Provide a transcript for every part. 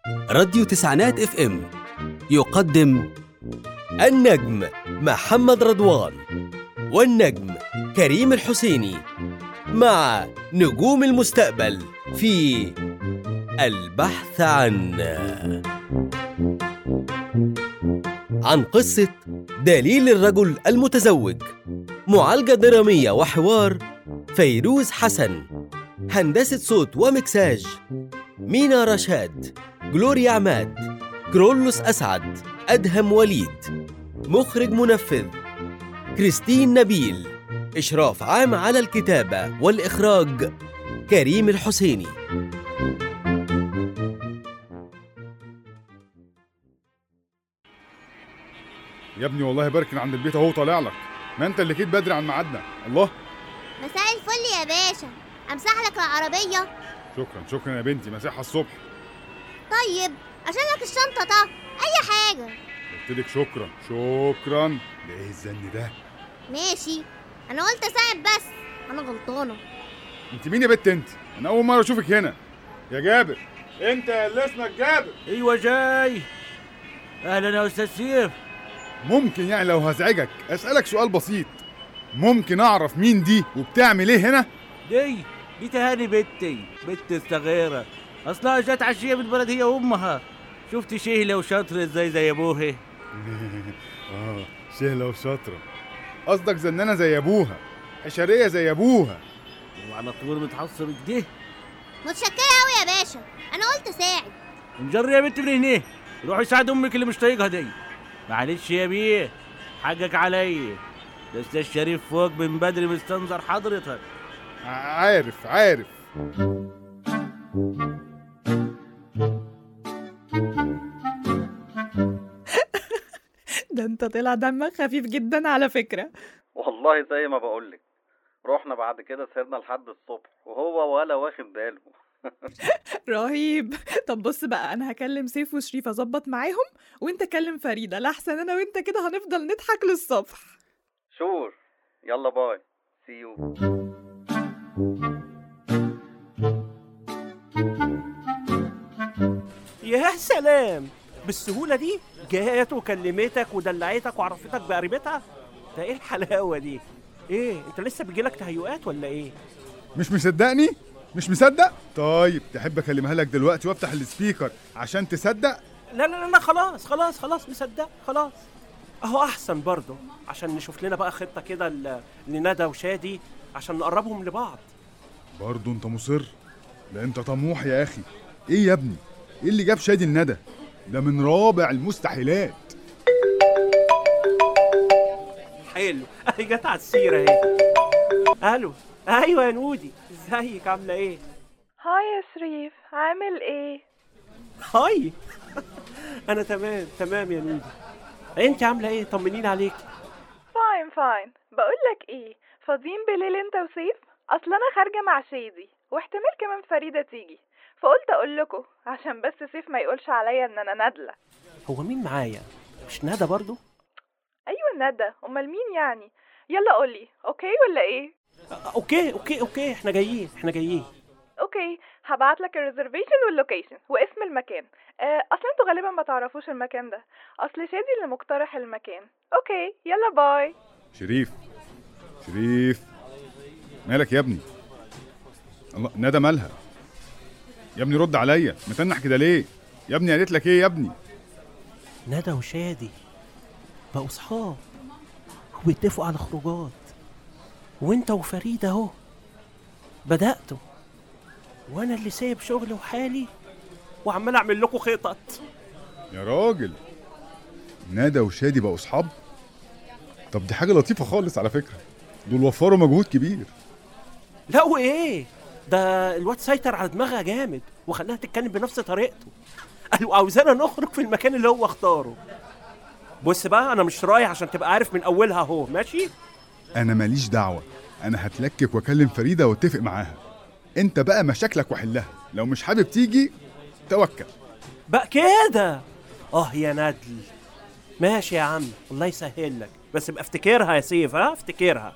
راديو تسعينات اف ام يقدم النجم محمد رضوان والنجم كريم الحسيني مع نجوم المستقبل في البحث عن عن قصة دليل الرجل المتزوج معالجة درامية وحوار فيروز حسن هندسة صوت ومكساج مينا رشاد جلوريا عماد كرولوس أسعد أدهم وليد مخرج منفذ كريستين نبيل إشراف عام على الكتابة والإخراج كريم الحسيني يا ابني والله بركن عند البيت اهو طالع لك ما انت اللي جيت بدري عن ميعادنا الله مساء الفل يا باشا امسح لك العربيه شكرا شكرا يا بنتي مساحه الصبح طيب عشان لك الشنطه طه اي حاجه قلت لك شكرا شكرا ده ايه الزن ده ماشي انا قلت اساعد بس انا غلطانه انت مين يا بت انت انا اول مره اشوفك هنا يا جابر انت اللي اسمك جابر ايوه جاي اهلا يا استاذ سيف ممكن يعني لو هزعجك اسالك سؤال بسيط ممكن اعرف مين دي وبتعمل ايه هنا دي دي تهاني بنتي بنت الصغيرة اصلها جت عشية من البلد هي وامها شفت شهلة وشاطرة ازاي زي ابوها اه شهلة وشاطرة قصدك زنانة زي ابوها حشرية زي ابوها وعلى طول متحصر كده متشكره قوي يا باشا انا قلت اساعد نجري يا بنت من هنا روحي ساعد امك اللي مش طايقها دي معلش يا بيه حقك عليا الاستاذ شريف فوق من بدري مستنظر حضرتك عارف عارف ده انت طلع دمك خفيف جدا على فكرة والله زي ما بقولك رحنا بعد كده سيرنا لحد الصبح وهو ولا واخد باله رهيب طب بص بقى انا هكلم سيف وشريف اظبط معاهم وانت كلم فريدة لحسن انا وانت كده هنفضل نضحك للصبح شور يلا باي سي يو يا سلام بالسهولة دي جات وكلمتك ودلعتك وعرفتك بقريبتها ده ايه الحلاوة دي ايه انت لسه بيجيلك تهيؤات ولا ايه مش مصدقني مش مصدق طيب تحب اكلمها لك دلوقتي وافتح السبيكر عشان تصدق لا لا لا خلاص خلاص خلاص مصدق خلاص اهو احسن برضه عشان نشوف لنا بقى خطة كده ل- لندى وشادي عشان نقربهم لبعض برضه انت مصر ده انت طموح يا اخي ايه يا ابني ايه اللي جاب شادي الندى ده من رابع المستحيلات حلو اهي جت على السيرة اهي الو ايوه يا نودي ازيك عاملة ايه هاي يا شريف عامل ايه هاي انا تمام تمام يا نودي انت عامله ايه طمنين عليك فاين فاين بقولك ايه فاضيين بالليل انت وسيف اصل انا خارجه مع شادي واحتمال كمان فريده تيجي فقلت اقول لكم عشان بس سيف ما يقولش عليا ان انا نادله هو مين معايا مش ندى برضو ايوه ندى امال مين يعني يلا قولي اوكي ولا ايه آه، اوكي اوكي اوكي احنا جايين احنا جايين اوكي هبعت لك الريزرفيشن واللوكيشن واسم المكان آه، اصل انتوا غالبا ما تعرفوش المكان ده اصل شادي اللي مقترح المكان اوكي يلا باي شريف شريف مالك يا ابني الله ندى مالها يا ابني رد عليا متنح كده ليه يا ابني قالت لك ايه يا ابني ندى وشادي بقوا صحاب وبيتفقوا على خروجات وانت وفريد اهو بدأتوا وانا اللي سايب شغلي وحالي وعمال اعمل لكم خطط يا راجل ندى وشادي بقوا اصحاب طب دي حاجه لطيفه خالص على فكره دول وفروا مجهود كبير لا وايه ده الواد سيطر على دماغها جامد وخلاها تتكلم بنفس طريقته قالوا عاوزانا نخرج في المكان اللي هو اختاره بص بقى انا مش رايح عشان تبقى عارف من اولها اهو ماشي انا ماليش دعوه انا هتلكك واكلم فريده واتفق معاها انت بقى مشاكلك وحلها لو مش حابب تيجي توكل بقى كده اه يا ندل ماشي يا عم الله يسهل لك بس ابقى افتكرها يا سيف ها افتكرها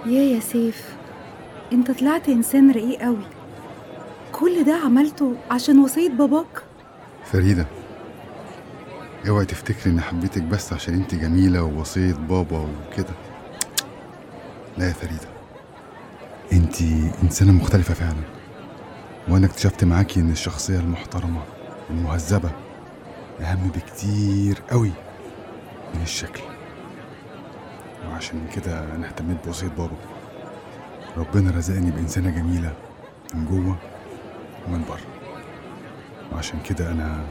يا يا سيف انت طلعت انسان رقيق قوي كل ده عملته عشان وصية باباك فريدة اوعي تفتكري اني حبيتك بس عشان انت جميلة ووصية بابا وكده لا يا فريدة انت انسانة مختلفة فعلا وانا اكتشفت معاكي ان الشخصية المحترمة المهذبة اهم بكتير قوي من الشكل وعشان كده انا اهتميت بوصية بابا ربنا رزقني بإنسانة جميلة من جوه ومن بره وعشان كده انا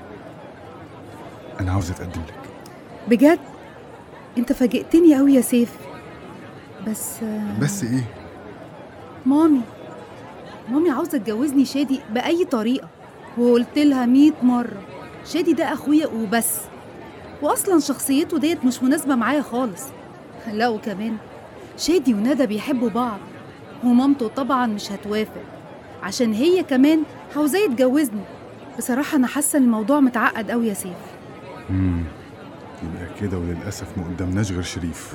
انا عاوز اتقدم لك بجد انت فاجئتني قوي يا سيف بس بس ايه مامي مامي عاوزة تجوزني شادي بأي طريقة وقلت لها مية مرة شادي ده أخويا وبس وأصلا شخصيته ديت مش مناسبة معايا خالص لا وكمان شادي وندى بيحبوا بعض ومامته طبعا مش هتوافق عشان هي كمان عاوزاه يتجوزني بصراحة أنا حاسة إن الموضوع متعقد أوي يا سيف امم يبقى كده وللاسف ما قدامناش غير شريف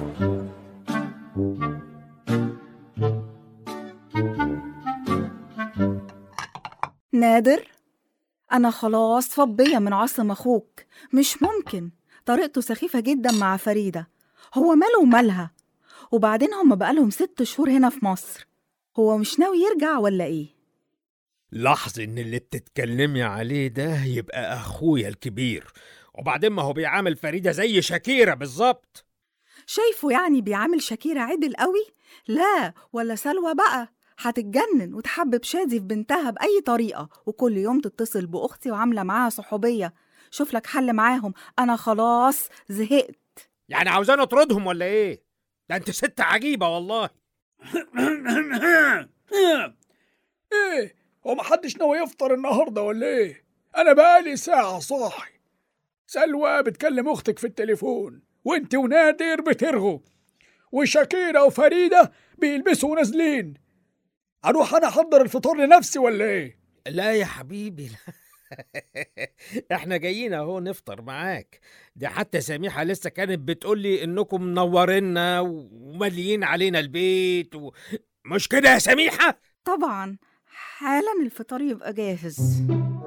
نادر أنا خلاص فضية من عصم أخوك مش ممكن طريقته سخيفة جدا مع فريدة هو ماله ومالها وبعدين هما بقالهم ست شهور هنا في مصر هو مش ناوي يرجع ولا إيه؟ لاحظ ان اللي بتتكلمي عليه ده يبقى اخويا الكبير وبعدين ما هو بيعامل فريده زي شاكيره بالظبط شايفه يعني بيعامل شاكيرة عدل قوي؟ لا ولا سلوى بقى هتتجنن وتحبب شادي في بنتها بأي طريقة وكل يوم تتصل بأختي وعاملة معاها صحوبية شوف لك حل معاهم أنا خلاص زهقت يعني عاوزاني اطردهم ولا ايه ده انت ست عجيبه والله ايه هو محدش ناوي يفطر النهارده ولا ايه انا بقالي ساعه صاحي سلوى بتكلم اختك في التليفون وانت ونادر بترغوا وشاكيرة وفريدة بيلبسوا ونازلين اروح انا احضر الفطار لنفسي ولا ايه لا يا حبيبي لا. احنا جايين اهو نفطر معاك دي حتى سميحه لسه كانت بتقول لي انكم منورينا وماليين علينا البيت و... مش كده يا سميحه طبعا حالا الفطار يبقى جاهز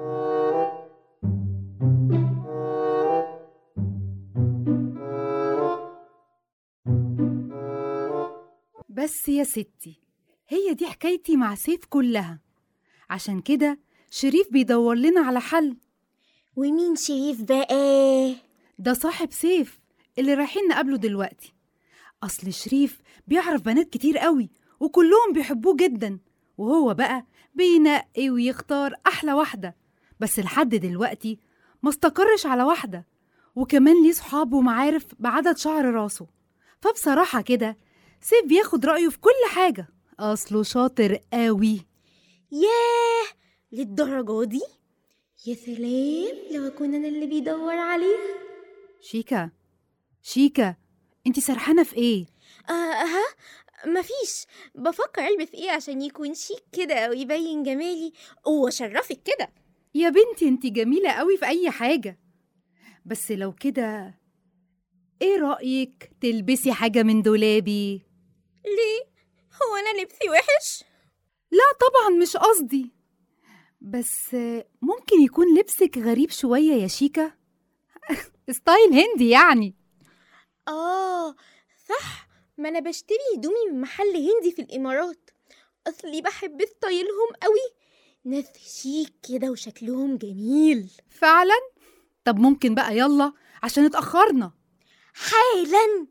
بس يا ستي هي دي حكايتي مع سيف كلها عشان كده شريف بيدور لنا على حل ومين شريف بقى ده صاحب سيف اللي رايحين نقابله دلوقتي أصل شريف بيعرف بنات كتير قوي وكلهم بيحبوه جدا وهو بقى بينقي ويختار أحلى واحدة بس لحد دلوقتي ما استقرش على واحدة وكمان ليه صحاب ومعارف بعدد شعر راسه فبصراحة كده سيف بياخد رأيه في كل حاجة أصله شاطر قوي ياه للدرجة دي يا سلام لو أكون أنا اللي بيدور عليها شيكا شيكا انتي سرحانة في ايه؟ آه أها مفيش بفكر ألبس إيه عشان يكون شيك كده ويبين جمالي وأشرفك كده يا بنتي انتي جميلة قوي في أي حاجة بس لو كده ايه رأيك تلبسي حاجة من دولابي؟ ليه؟ هو أنا لبسي وحش؟ لا طبعا مش قصدي بس ممكن يكون لبسك غريب شوية يا شيكا ستايل هندي يعني آه صح ما أنا بشتري هدومي من محل هندي في الإمارات أصلي بحب ستايلهم قوي ناس شيك كده وشكلهم جميل فعلا؟ طب ممكن بقى يلا عشان اتأخرنا حالا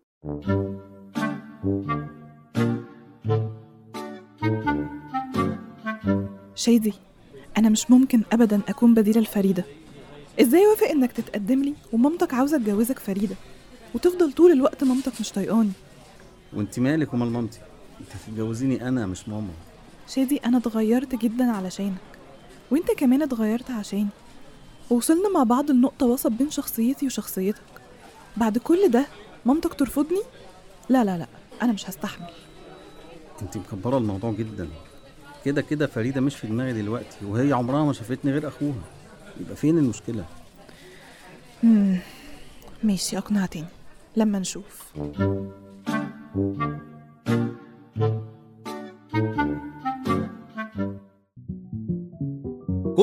شادي أنا مش ممكن أبدا أكون بديلة لفريدة إزاي وافق إنك تتقدم لي ومامتك عاوزة تجوزك فريدة وتفضل طول الوقت مامتك مش طايقاني وانت مالك ومال مامتي انت هتتجوزيني انا مش ماما شادي أنا اتغيرت جدا علشانك وانت كمان اتغيرت عشاني ووصلنا مع بعض لنقطة وسط بين شخصيتي وشخصيتك بعد كل ده مامتك ترفضني؟ لا لا لا أنا مش هستحمل انت مكبره الموضوع جدا كده كده فريده مش في دماغي دلوقتي وهي عمرها ما شافتني غير اخوها يبقى فين المشكله مم. ماشي أقنعتني لما نشوف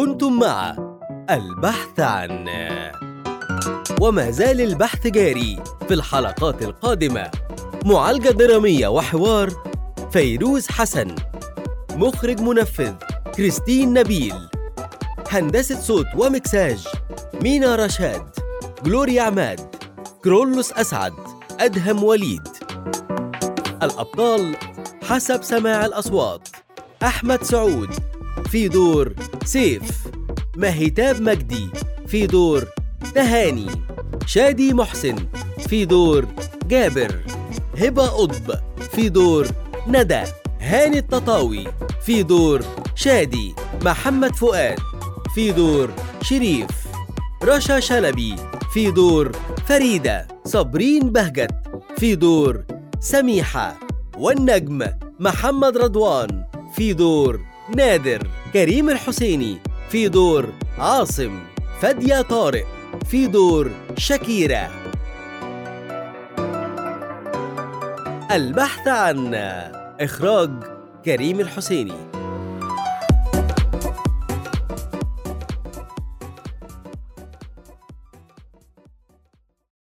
كنتم مع البحث عن وما زال البحث جاري في الحلقات القادمة معالجة درامية وحوار فيروز حسن مخرج منفذ كريستين نبيل هندسة صوت ومكساج مينا رشاد جلوريا عماد كرولوس أسعد أدهم وليد الأبطال حسب سماع الأصوات أحمد سعود في دور سيف مهتاب مجدي في دور تهاني شادي محسن في دور جابر هبة قطب في دور ندى هاني التطاوي في دور شادي محمد فؤاد في دور شريف رشا شلبي في دور فريدة صابرين بهجت في دور سميحة والنجم محمد رضوان في دور نادر كريم الحسيني في دور عاصم فادية طارق في دور شكيرة البحث عن إخراج كريم الحسيني